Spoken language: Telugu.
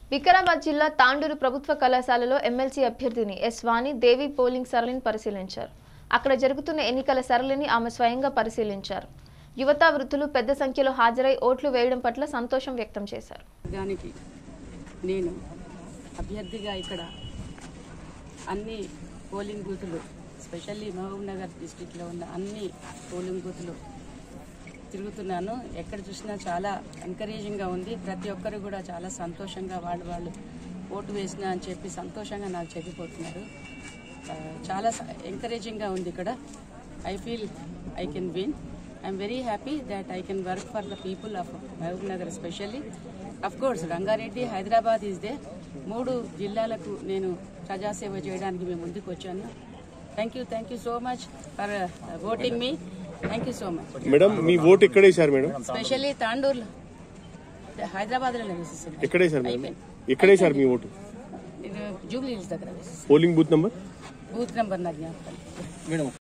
వికారాబాద్ జిల్లా తాండూరు ప్రభుత్వ కళాశాలలో ఎమ్మెల్సీ అభ్యర్థిని ఎస్ వాణి దేవి పోలింగ్ సరళిని పరిశీలించారు అక్కడ జరుగుతున్న ఎన్నికల సరళిని ఆమె స్వయంగా పరిశీలించారు యువత వృద్ధులు పెద్ద సంఖ్యలో హాజరై ఓట్లు వేయడం పట్ల సంతోషం వ్యక్తం చేశారు దానికి నేను అభ్యర్థిగా ఇక్కడ అన్ని పోలింగ్ బూతులు స్పెషల్లీ మహబూబ్ నగర్ డిస్టిక్లో ఉన్న అన్ని పోలింగ్ బూతులు తిరుగుతున్నాను ఎక్కడ చూసినా చాలా ఎంకరేజింగ్గా ఉంది ప్రతి ఒక్కరు కూడా చాలా సంతోషంగా వాళ్ళు వాళ్ళు ఓటు వేసినా అని చెప్పి సంతోషంగా నాకు చెప్పిపోతున్నారు ఆ, చాలా ఎంకరేజింగ్గా ఉంది ఇక్కడ I feel I can win I'm very happy that I can work for the people of Mahbubnagar especially of course Rangareddy Hyderabad is they మూడు జిల్లాలకు నేను ప్రజాసేవ చేయడానికి మేము ముందుకు వచ్చాను thank you thank you so much for voting మీ thank you so much madam మీ ఓటు ఎక్కడ వేశారు మేడం స్పెషల్లీ తాండూర్లో హైదరాబాద్లో వేసేసాను ఎక్కడ వేశారు మేడం అయిపోయింది. ఎక్కడ వేశారు మీ ఓటు ఇది జూబ్లీ హిల్స్ దగ్గర వేసేసాను polling booth number booth number నా జ్ఞాపకం